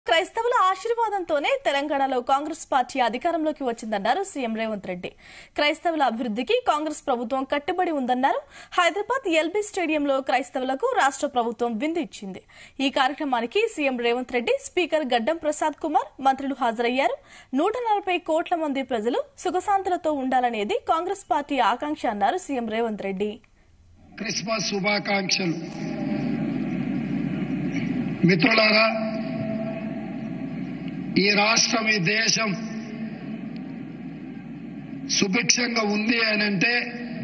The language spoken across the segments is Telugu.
క్రైస్తవుల ఆశీర్వాదంతోనే తెలంగాణలో కాంగ్రెస్ పార్టీ అధికారంలోకి వచ్చిందన్నారు సీఎం రేవంత్ రెడ్డి క్రైస్తవుల అభివృద్ధికి కాంగ్రెస్ ప్రభుత్వం కట్టుబడి ఉందన్నారు హైదరాబాద్ ఎల్బీ స్టేడియంలో క్రైస్తవులకు రాష్ట్ర ప్రభుత్వం విందు ఇచ్చింది ఈ కార్యక్రమానికి సీఎం రేవంత్ రెడ్డి స్పీకర్ గడ్డం ప్రసాద్ కుమార్ మంత్రులు హాజరయ్యారు నూట నలభై కోట్ల మంది ప్రజలు సుఖశాంతులతో ఉండాలనేది కాంగ్రెస్ పార్టీ ఆకాంక్ష అన్నారు సీఎం రేవంత్ రెడ్డి క్రిస్మస్ శుభాకాంక్షలు మిత్రులారా ఈ రాష్ట్రం ఈ దేశం సుభిక్షంగా ఉంది అనంటే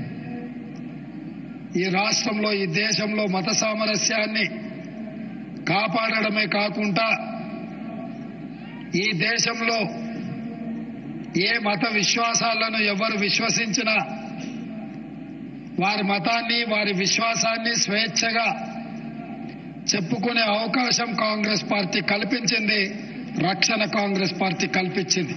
ఈ రాష్ట్రంలో ఈ దేశంలో మత సామరస్యాన్ని కాపాడడమే కాకుండా ఈ దేశంలో ఏ మత విశ్వాసాలను ఎవరు విశ్వసించినా వారి మతాన్ని వారి విశ్వాసాన్ని స్వేచ్ఛగా చెప్పుకునే అవకాశం కాంగ్రెస్ పార్టీ కల్పించింది రక్షణ కాంగ్రెస్ పార్టీ కల్పించింది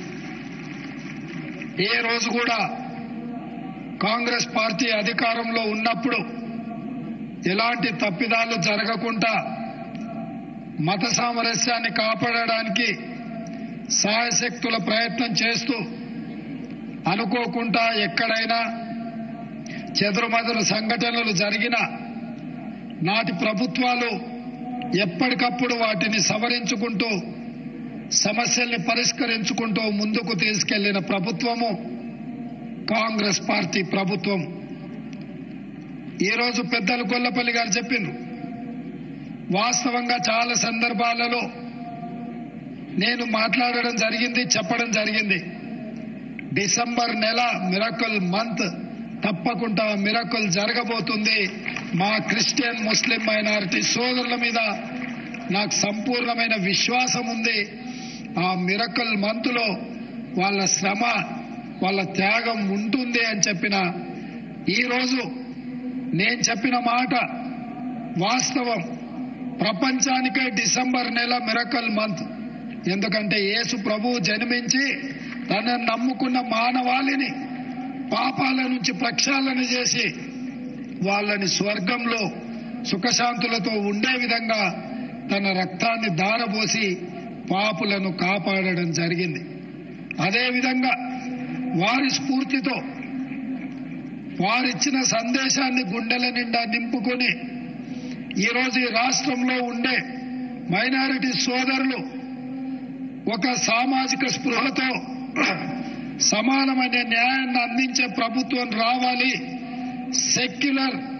ఏ రోజు కూడా కాంగ్రెస్ పార్టీ అధికారంలో ఉన్నప్పుడు ఎలాంటి తప్పిదాలు జరగకుండా మత సామరస్యాన్ని కాపాడడానికి సాయశక్తుల ప్రయత్నం చేస్తూ అనుకోకుండా ఎక్కడైనా చెదురుమదురు సంఘటనలు జరిగిన నాటి ప్రభుత్వాలు ఎప్పటికప్పుడు వాటిని సవరించుకుంటూ సమస్యల్ని పరిష్కరించుకుంటూ ముందుకు తీసుకెళ్లిన ప్రభుత్వము కాంగ్రెస్ పార్టీ ప్రభుత్వం ఈరోజు పెద్దలు గొల్లపల్లి గారు చెప్పిండ్రు వాస్తవంగా చాలా సందర్భాలలో నేను మాట్లాడడం జరిగింది చెప్పడం జరిగింది డిసెంబర్ నెల మిరకల్ మంత్ తప్పకుండా మిరకల్ జరగబోతుంది మా క్రిస్టియన్ ముస్లిం మైనారిటీ సోదరుల మీద నాకు సంపూర్ణమైన విశ్వాసం ఉంది ఆ మిరకల్ మంతులో వాళ్ళ శ్రమ వాళ్ళ త్యాగం ఉంటుంది అని చెప్పిన ఈరోజు నేను చెప్పిన మాట వాస్తవం ప్రపంచానికే డిసెంబర్ నెల మిరకల్ మంత్ ఎందుకంటే యేసు ప్రభువు జన్మించి తనను నమ్ముకున్న మానవాళిని పాపాల నుంచి ప్రక్షాళన చేసి వాళ్ళని స్వర్గంలో సుఖశాంతులతో ఉండే విధంగా తన రక్తాన్ని దారబోసి పాపులను కాపాడడం జరిగింది అదేవిధంగా వారి స్ఫూర్తితో వారిచ్చిన సందేశాన్ని గుండెల నిండా నింపుకొని ఈరోజు ఈ రాష్ట్రంలో ఉండే మైనారిటీ సోదరులు ఒక సామాజిక స్పృహతో సమానమైన న్యాయాన్ని అందించే ప్రభుత్వం రావాలి సెక్యులర్